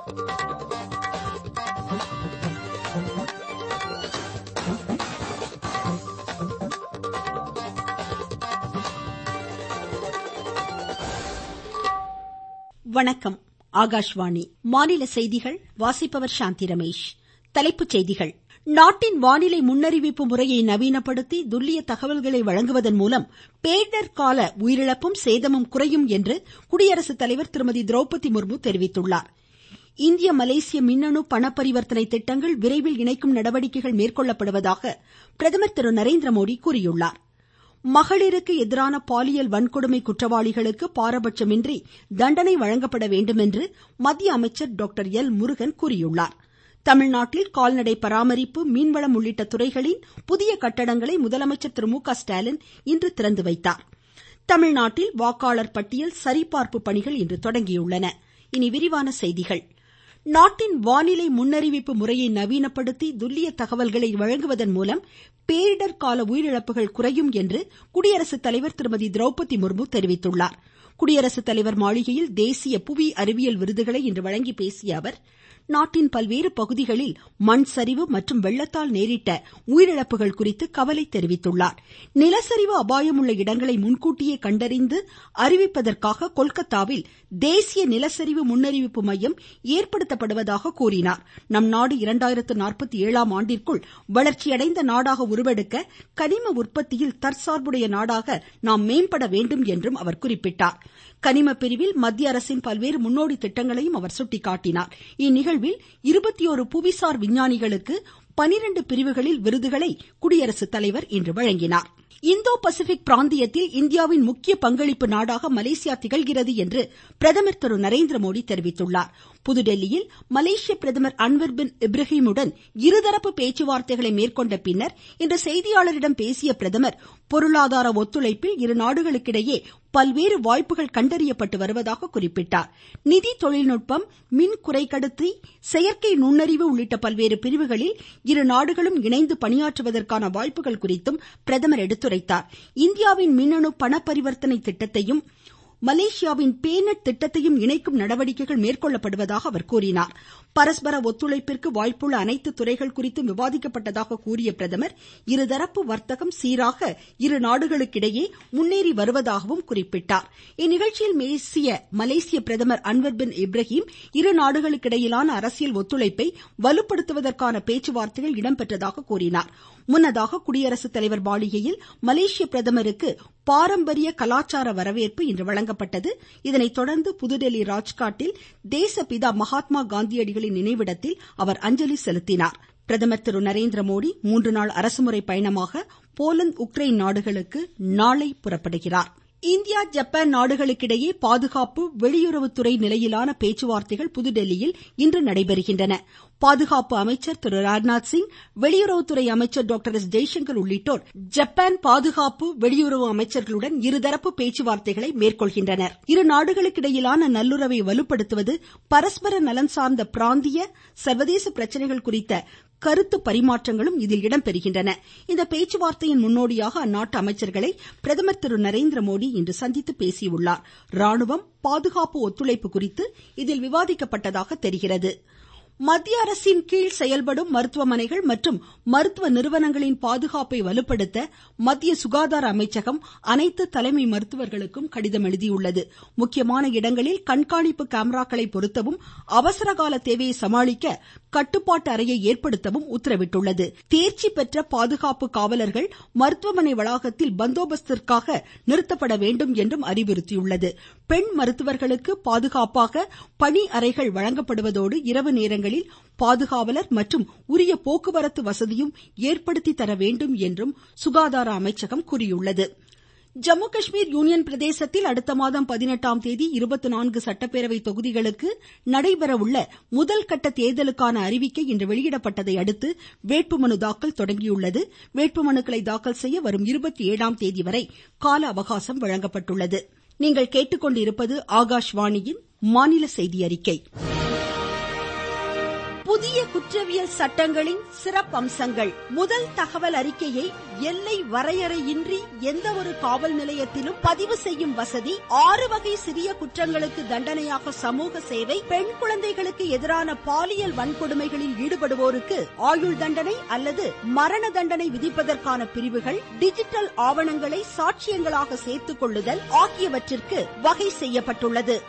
வணக்கம் ஆகாஷ்வாணி மாநில செய்திகள் வாசிப்பவர் சாந்தி ரமேஷ் தலைப்புச் செய்திகள் நாட்டின் வானிலை முன்னறிவிப்பு முறையை நவீனப்படுத்தி துல்லிய தகவல்களை வழங்குவதன் மூலம் பேரிடர் கால உயிரிழப்பும் சேதமும் குறையும் என்று குடியரசுத் தலைவர் திருமதி திரௌபதி முர்மு தெரிவித்துள்ளார் இந்திய மலேசிய மின்னணு பண பரிவர்த்தனை திட்டங்கள் விரைவில் இணைக்கும் நடவடிக்கைகள் மேற்கொள்ளப்படுவதாக பிரதமர் திரு நரேந்திரமோடி கூறியுள்ளார் மகளிருக்கு எதிரான பாலியல் வன்கொடுமை குற்றவாளிகளுக்கு பாரபட்சமின்றி தண்டனை வழங்கப்பட வேண்டும் என்று மத்திய அமைச்சர் டாக்டர் எல் முருகன் கூறியுள்ளார் தமிழ்நாட்டில் கால்நடை பராமரிப்பு மீன்வளம் உள்ளிட்ட துறைகளின் புதிய கட்டடங்களை முதலமைச்சர் திரு மு க ஸ்டாலின் இன்று திறந்து வைத்தார் தமிழ்நாட்டில் வாக்காளர் பட்டியல் சரிபார்ப்பு பணிகள் இன்று தொடங்கியுள்ளன இனி விரிவான செய்திகள் நாட்டின் வானிலை முன்னறிவிப்பு முறையை நவீனப்படுத்தி துல்லிய தகவல்களை வழங்குவதன் மூலம் பேரிடர் கால உயிரிழப்புகள் குறையும் என்று குடியரசுத் தலைவர் திருமதி திரௌபதி முர்மு தெரிவித்துள்ளார் குடியரசுத் தலைவர் மாளிகையில் தேசிய புவி அறிவியல் விருதுகளை இன்று வழங்கி பேசிய அவர் நாட்டின் பல்வேறு பகுதிகளில் மண் சரிவு மற்றும் வெள்ளத்தால் நேரிட்ட உயிரிழப்புகள் குறித்து கவலை தெரிவித்துள்ளார் நிலச்சரிவு அபாயம் உள்ள இடங்களை முன்கூட்டியே கண்டறிந்து அறிவிப்பதற்காக கொல்கத்தாவில் தேசிய நிலச்சரிவு முன்னறிவிப்பு மையம் ஏற்படுத்தப்படுவதாக கூறினார் நம் நாடு இரண்டாயிரத்து நாற்பத்தி ஏழாம் ஆண்டிற்குள் வளர்ச்சியடைந்த நாடாக உருவெடுக்க கனிம உற்பத்தியில் தற்சார்புடைய நாடாக நாம் மேம்பட வேண்டும் என்றும் அவர் குறிப்பிட்டார் கனிம பிரிவில் மத்திய அரசின் பல்வேறு முன்னோடி திட்டங்களையும் அவர் சுட்டிக்காட்டினார் இந்நிகழ்வில் இருபத்தி ஒரு புவிசார் விஞ்ஞானிகளுக்கு பனிரெண்டு பிரிவுகளில் விருதுகளை குடியரசுத் தலைவர் இன்று வழங்கினார் இந்தோ பசிபிக் பிராந்தியத்தில் இந்தியாவின் முக்கிய பங்களிப்பு நாடாக மலேசியா திகழ்கிறது என்று பிரதமர் திரு நரேந்திரமோடி தெரிவித்துள்ளார் புதுதில்லியில் மலேசிய பிரதமர் அன்வர் பின் இப்ராஹிமுடன் இருதரப்பு பேச்சுவார்த்தைகளை மேற்கொண்ட பின்னர் இன்று செய்தியாளரிடம் பேசிய பிரதமர் பொருளாதார ஒத்துழைப்பில் இரு நாடுகளுக்கிடையே பல்வேறு வாய்ப்புகள் கண்டறியப்பட்டு வருவதாக குறிப்பிட்டார் நிதி தொழில்நுட்பம் மின் குறைக்கடத்தி செயற்கை நுண்ணறிவு உள்ளிட்ட பல்வேறு பிரிவுகளில் இரு நாடுகளும் இணைந்து பணியாற்றுவதற்கான வாய்ப்புகள் குறித்தும் பிரதமர் எடுத்துரைத்தார் இந்தியாவின் மின்னணு பண பரிவர்த்தனை திட்டத்தையும் மலேசியாவின் பேநெட் திட்டத்தையும் இணைக்கும் நடவடிக்கைகள் மேற்கொள்ளப்படுவதாக அவர் கூறினார் பரஸ்பர ஒத்துழைப்பிற்கு வாய்ப்புள்ள அனைத்து துறைகள் குறித்தும் விவாதிக்கப்பட்டதாக கூறிய பிரதமர் இருதரப்பு வர்த்தகம் சீராக இரு நாடுகளுக்கிடையே முன்னேறி வருவதாகவும் குறிப்பிட்டார் இந்நிகழ்ச்சியில் பேசிய மலேசிய பிரதமர் அன்வர் பின் இப்ராஹிம் இரு நாடுகளுக்கிடையிலான அரசியல் ஒத்துழைப்பை வலுப்படுத்துவதற்கான பேச்சுவார்த்தைகள் இடம்பெற்றதாக கூறினார் முன்னதாக குடியரசுத் தலைவர் மாளிகையில் மலேசிய பிரதமருக்கு பாரம்பரிய கலாச்சார வரவேற்பு இன்று வழங்கப்பட்டது இதனைத் தொடர்ந்து புதுதில்லி ராஜ்காட்டில் தேசப்பிதா மகாத்மா காந்தியடிகளின் நினைவிடத்தில் அவர் அஞ்சலி செலுத்தினார் பிரதமர் திரு நரேந்திரமோடி மூன்று நாள் அரசுமுறை பயணமாக போலந்து உக்ரைன் நாடுகளுக்கு நாளை புறப்படுகிறார் இந்தியா ஜப்பான் நாடுகளுக்கிடையே பாதுகாப்பு வெளியுறவுத்துறை நிலையிலான பேச்சுவார்த்தைகள் புதுதில்லியில் இன்று நடைபெறுகின்றன பாதுகாப்பு அமைச்சர் திரு ராஜ்நாத் சிங் வெளியுறவுத்துறை அமைச்சர் டாக்டர் எஸ் ஜெய்சங்கர் உள்ளிட்டோர் ஜப்பான் பாதுகாப்பு வெளியுறவு அமைச்சர்களுடன் இருதரப்பு பேச்சுவார்த்தைகளை மேற்கொள்கின்றனர் இரு நாடுகளுக்கிடையிலான நல்லுறவை வலுப்படுத்துவது பரஸ்பர நலன் சார்ந்த பிராந்திய சர்வதேச பிரச்சனைகள் குறித்த கருத்து பரிமாற்றங்களும் இதில் இடம்பெறுகின்றன இந்த பேச்சுவார்த்தையின் முன்னோடியாக அந்நாட்டு அமைச்சர்களை பிரதமர் திரு நரேந்திரமோடி இன்று சந்தித்து பேசியுள்ளார் ராணுவம் பாதுகாப்பு ஒத்துழைப்பு குறித்து இதில் விவாதிக்கப்பட்டதாக தெரிகிறது மத்திய அரசின் கீழ் செயல்படும் மருத்துவமனைகள் மற்றும் மருத்துவ நிறுவனங்களின் பாதுகாப்பை வலுப்படுத்த மத்திய சுகாதார அமைச்சகம் அனைத்து தலைமை மருத்துவர்களுக்கும் கடிதம் எழுதியுள்ளது முக்கியமான இடங்களில் கண்காணிப்பு கேமராக்களை பொருத்தவும் அவசரகால தேவையை சமாளிக்க கட்டுப்பாட்டு அறையை ஏற்படுத்தவும் உத்தரவிட்டுள்ளது தேர்ச்சி பெற்ற பாதுகாப்பு காவலர்கள் மருத்துவமனை வளாகத்தில் பந்தோபஸ்திற்காக நிறுத்தப்பட வேண்டும் என்றும் அறிவுறுத்தியுள்ளது பெண் மருத்துவர்களுக்கு பாதுகாப்பாக பணி அறைகள் வழங்கப்படுவதோடு இரவு நேரங்களில் பாதுகாவலர் மற்றும் உரிய போக்குவரத்து வசதியும் ஏற்படுத்தி தர வேண்டும் என்றும் சுகாதார அமைச்சகம் கூறியுள்ளது ஜம்மு காஷ்மீர் யூனியன் பிரதேசத்தில் அடுத்த மாதம் பதினெட்டாம் தேதி இருபத்தி நான்கு சட்டப்பேரவை தொகுதிகளுக்கு நடைபெறவுள்ள முதல் கட்ட தேர்தலுக்கான அறிவிக்கை இன்று வெளியிடப்பட்டதை அடுத்து வேட்புமனு தாக்கல் தொடங்கியுள்ளது வேட்புமனுக்களை தாக்கல் செய்ய வரும் இருபத்தி ஏழாம் தேதி வரை கால அவகாசம் வழங்கப்பட்டுள்ளது நீங்கள் கேட்டுக்கொண்டிருப்பது ஆகாஷ்வாணியின் மாநில செய்தி அறிக்கை புதிய குற்றவியல் சட்டங்களின் சிறப்பம்சங்கள் முதல் தகவல் அறிக்கையை எல்லை வரையறையின்றி எந்த ஒரு காவல் நிலையத்திலும் பதிவு செய்யும் வசதி ஆறு வகை சிறிய குற்றங்களுக்கு தண்டனையாக சமூக சேவை பெண் குழந்தைகளுக்கு எதிரான பாலியல் வன்கொடுமைகளில் ஈடுபடுவோருக்கு ஆயுள் தண்டனை அல்லது மரண தண்டனை விதிப்பதற்கான பிரிவுகள் டிஜிட்டல் ஆவணங்களை சாட்சியங்களாக சேர்த்துக் கொள்ளுதல் ஆகியவற்றிற்கு வகை செய்யப்பட்டுள்ளது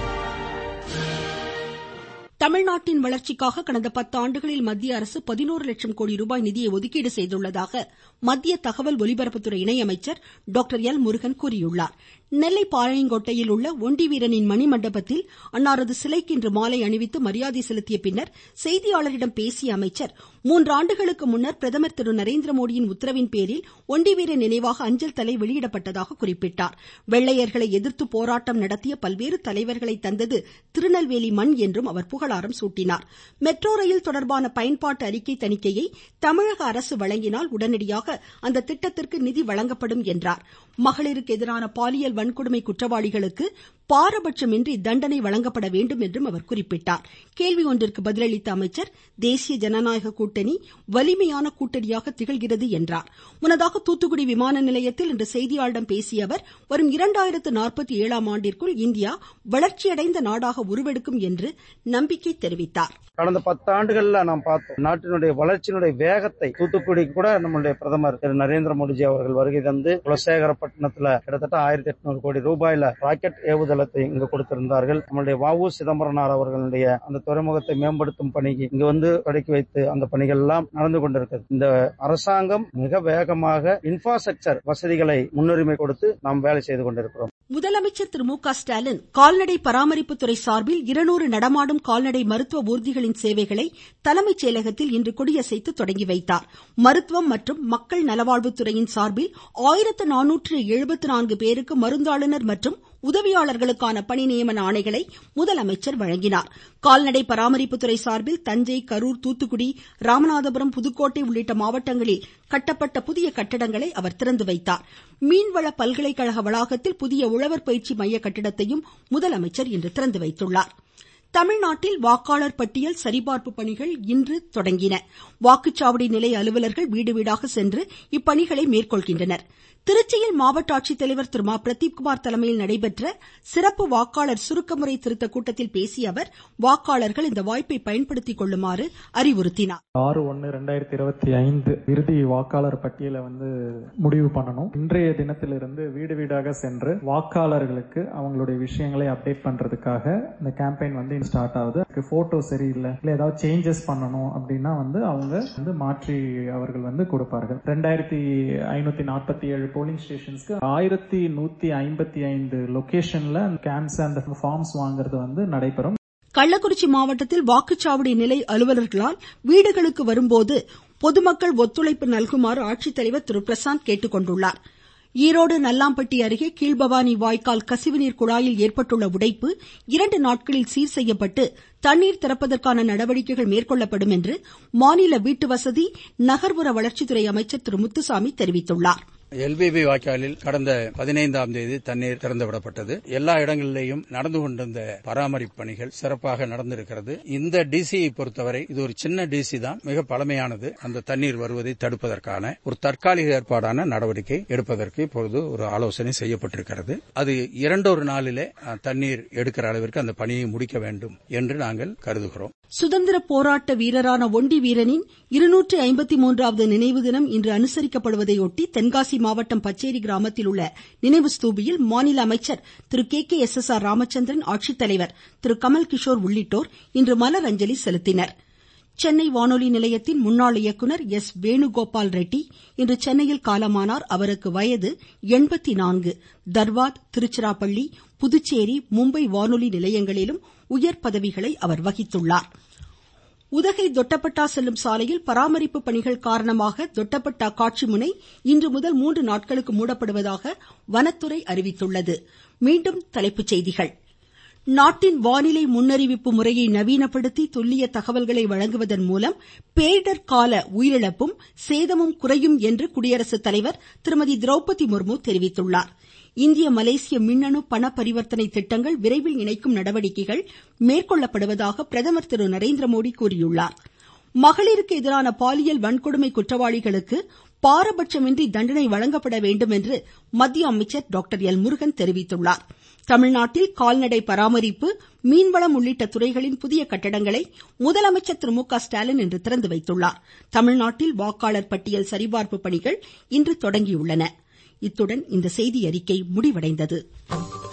தமிழ்நாட்டின் வளர்ச்சிக்காக கடந்த பத்தாண்டுகளில் மத்திய அரசு பதினோரு லட்சம் கோடி ரூபாய் நிதியை ஒதுக்கீடு செய்துள்ளதாக மத்திய தகவல் ஒலிபரப்புத்துறை இணையமைச்சர் டாக்டர் எல் முருகன் கூறியுள்ளார் நெல்லை பாளையங்கோட்டையில் உள்ள ஒண்டி வீரனின் மணிமண்டபத்தில் அன்னாரது சிலைக்கு இன்று மாலை அணிவித்து மரியாதை செலுத்திய பின்னர் செய்தியாளர்களிடம் பேசிய அமைச்சர் மூன்றாண்டுகளுக்கு முன்னர் பிரதமர் திரு நரேந்திரமோடியின் உத்தரவின் பேரில் ஒண்டி வீரன் நினைவாக அஞ்சல் தலை வெளியிடப்பட்டதாக குறிப்பிட்டார் வெள்ளையர்களை எதிர்த்து போராட்டம் நடத்திய பல்வேறு தலைவர்களை தந்தது திருநெல்வேலி மண் என்றும் அவர் புகழாரம் சூட்டினார் மெட்ரோ ரயில் தொடர்பான பயன்பாட்டு அறிக்கை தணிக்கையை தமிழக அரசு வழங்கினால் உடனடியாக அந்த திட்டத்திற்கு நிதி வழங்கப்படும் என்றார் மகளிருக்கு எதிரான பாலியல் வன்கொடுமை குற்றவாளிகளுக்கு பாரபட்சமின்றி தண்டனை வழங்கப்பட வேண்டும் என்றும் அவர் குறிப்பிட்டார் கேள்வி ஒன்றிற்கு பதிலளித்த அமைச்சர் தேசிய ஜனநாயக கூட்டணி வலிமையான கூட்டணியாக திகழ்கிறது என்றார் முன்னதாக தூத்துக்குடி விமான நிலையத்தில் இன்று செய்தியாளர்களிடம் பேசிய அவர் வரும் இரண்டாயிரத்து நாற்பத்தி ஏழாம் ஆண்டிற்குள் இந்தியா வளர்ச்சியடைந்த நாடாக உருவெடுக்கும் என்று நம்பிக்கை தெரிவித்தார் கடந்த பத்து ஆண்டுகள்ல நாம் பார்த்தோம் நாட்டினுடைய வளர்ச்சியினுடைய வேகத்தை தூத்துக்குடி கூட நம்முடைய பிரதமர் திரு நரேந்திர மோடிஜி அவர்கள் வருகை தந்து குலசேகரப்பட்டினத்துல கிட்டத்தட்ட ஆயிரத்தி எட்நூறு கோடி ரூபாயில ராக்கெட் ஏவுதளத்தை இங்கு கொடுத்திருந்தார்கள் நம்முடைய வாவு சிதம்பரனார் அவர்களுடைய அந்த துறைமுகத்தை மேம்படுத்தும் பணிக்கு இங்கு வந்து தொடக்கி வைத்து அந்த பணிகள் எல்லாம் நடந்து கொண்டிருக்கிறது இந்த அரசாங்கம் மிக வேகமாக இன்ஃப்ராஸ்ட்ரக்சர் வசதிகளை முன்னுரிமை கொடுத்து நாம் வேலை செய்து கொண்டிருக்கிறோம் முதலமைச்சர் திரு மு க ஸ்டாலின் கால்நடை பராமரிப்புத்துறை சார்பில் இருநூறு நடமாடும் கால்நடை மருத்துவ ஊர்திகளின் சேவைகளை தலைமைச் செயலகத்தில் இன்று கொடியசைத்து தொடங்கி வைத்தார் மருத்துவம் மற்றும் மக்கள் நலவாழ்வுத்துறையின் சார்பில் ஆயிரத்து நானூற்று எழுபத்து நான்கு பேருக்கு மருந்தாளுநர் மற்றும் உதவியாளர்களுக்கான பணி நியமன ஆணைகளை முதலமைச்சர் வழங்கினார் கால்நடை பராமரிப்புத்துறை சார்பில் தஞ்சை கரூர் தூத்துக்குடி ராமநாதபுரம் புதுக்கோட்டை உள்ளிட்ட மாவட்டங்களில் கட்டப்பட்ட புதிய கட்டடங்களை அவர் திறந்து வைத்தார் மீன்வள பல்கலைக்கழக வளாகத்தில் புதிய உழவர் பயிற்சி மைய கட்டிடத்தையும் முதலமைச்சர் இன்று திறந்து வைத்துள்ளார் தமிழ்நாட்டில் வாக்காளர் பட்டியல் சரிபார்ப்பு பணிகள் இன்று தொடங்கின வாக்குச்சாவடி நிலைய அலுவலர்கள் வீடு வீடாக சென்று இப்பணிகளை மேற்கொள்கின்றனர் திருச்சியில் மாவட்ட ஆட்சித்தலைவர் திரு மா பிரதீப்குமார் தலைமையில் நடைபெற்ற சிறப்பு வாக்காளர் சுருக்கமுறை திருத்த கூட்டத்தில் பேசிய அவர் வாக்காளர்கள் இந்த வாய்ப்பை பயன்படுத்திக் கொள்ளுமாறு அறிவுறுத்தினார் ஆறு ஒன்னு ரெண்டாயிரத்தி இருபத்தி ஐந்து இறுதி வாக்காளர் பட்டியலை வந்து முடிவு பண்ணணும் இன்றைய தினத்திலிருந்து வீடு வீடாக சென்று வாக்காளர்களுக்கு அவங்களுடைய விஷயங்களை அப்டேட் பண்றதுக்காக இந்த கேம்பெயின் வந்து ஸ்டார்ட் ஆகுது போட்டோ சரியில்லை இல்ல ஏதாவது சேஞ்சஸ் பண்ணணும் அப்படின்னா வந்து அவங்க வந்து மாற்றி அவர்கள் வந்து கொடுப்பார்கள் ரெண்டாயிரத்தி ஐநூத்தி நாற்பத்தி ஏழு போலிங் ஸ்டேஷன்ஸ்க்கு ஆயிரத்தி நூத்தி ஐம்பத்தி ஐந்து லொகேஷன்ல கேம்ஸ் அந்த ஃபார்ம்ஸ் வாங்குறது வந்து நடைபெறும் கள்ளக்குறிச்சி மாவட்டத்தில் வாக்குச்சாவடி நிலை அலுவலர்களால் வீடுகளுக்கு வரும்போது பொதுமக்கள் ஒத்துழைப்பு நல்குமாறு ஆட்சித்தலைவர் திரு பிரசாந்த் கேட்டுக்கொண்டுள்ளார் ஈரோடு நல்லாம்பட்டி அருகே கீழ்பவானி வாய்க்கால் கசிவுநீர் குழாயில் ஏற்பட்டுள்ள உடைப்பு இரண்டு நாட்களில் சீர் செய்யப்பட்டு தண்ணீர் திறப்பதற்கான நடவடிக்கைகள் மேற்கொள்ளப்படும் என்று மாநில வீட்டுவசதி நகர்ப்புற வளர்ச்சித்துறை அமைச்சர் திரு முத்துசாமி தெரிவித்துள்ளார் எல்பிபி வாய்க்காலில் கடந்த பதினைந்தாம் தேதி தண்ணீர் திறந்துவிடப்பட்டது எல்லா இடங்களிலேயும் நடந்து கொண்டிருந்த பராமரிப்பு பணிகள் சிறப்பாக நடந்திருக்கிறது இந்த டிசியை பொறுத்தவரை இது ஒரு சின்ன டிசி தான் மிக பழமையானது அந்த தண்ணீர் வருவதை தடுப்பதற்கான ஒரு தற்காலிக ஏற்பாடான நடவடிக்கை எடுப்பதற்கு இப்பொழுது ஒரு ஆலோசனை செய்யப்பட்டிருக்கிறது அது இரண்டொரு நாளிலே தண்ணீர் எடுக்கிற அளவிற்கு அந்த பணியை முடிக்க வேண்டும் என்று நாங்கள் கருதுகிறோம் சுதந்திர போராட்ட வீரரான ஒண்டி வீரனின் இருநூற்றி ஐம்பத்தி மூன்றாவது நினைவு தினம் இன்று அனுசரிக்கப்படுவதையொட்டி தென்காசி மாவட்டம் பச்சேரி கிராமத்தில் உள்ள நினைவு ஸ்தூபியில் மாநில அமைச்சர் திரு K K S S R Ramachandran ஆட்சித்தலைவர் திரு கமல் கிஷோர் உள்ளிட்டோர் இன்று மலர் அஞ்சலி செலுத்தினர் சென்னை வானொலி நிலையத்தின் முன்னாள் இயக்குநர் எஸ் வேணுகோபால் ரெட்டி இன்று சென்னையில் காலமானார் அவருக்கு வயது எண்பத்தி நான்கு தர்வாத் திருச்சிராப்பள்ளி புதுச்சேரி மும்பை வானொலி நிலையங்களிலும் உயர் பதவிகளை அவர் வகித்துள்ளார் உதகை தொட்டப்பட்டா செல்லும் சாலையில் பராமரிப்பு பணிகள் காரணமாக தொட்டப்பட்டா காட்சி முனை இன்று முதல் மூன்று நாட்களுக்கு மூடப்படுவதாக வனத்துறை அறிவித்துள்ளது மீண்டும் தலைப்புச் செய்திகள் நாட்டின் வானிலை முன்னறிவிப்பு முறையை நவீனப்படுத்தி துல்லிய தகவல்களை வழங்குவதன் மூலம் பேரிடர் கால உயிரிழப்பும் சேதமும் குறையும் என்று குடியரசுத் தலைவர் திருமதி திரௌபதி முர்மு தெரிவித்துள்ளார் இந்திய மலேசிய மின்னணு பண பரிவர்த்தனை திட்டங்கள் விரைவில் இணைக்கும் நடவடிக்கைகள் மேற்கொள்ளப்படுவதாக பிரதமர் திரு நரேந்திரமோடி கூறியுள்ளார் மகளிருக்கு எதிரான பாலியல் வன்கொடுமை குற்றவாளிகளுக்கு பாரபட்சமின்றி தண்டனை வழங்கப்பட வேண்டும் என்று மத்திய அமைச்சர் டாக்டர் எல் முருகன் தெரிவித்துள்ளார் தமிழ்நாட்டில் கால்நடை பராமரிப்பு மீன்வளம் உள்ளிட்ட துறைகளின் புதிய கட்டடங்களை முதலமைச்சர் திரு மு க ஸ்டாலின் இன்று திறந்து வைத்துள்ளார் தமிழ்நாட்டில் வாக்காளர் பட்டியல் சரிபார்ப்பு பணிகள் இன்று தொடங்கியுள்ளன இத்துடன் இந்த செய்தியறிக்கை முடிவடைந்தது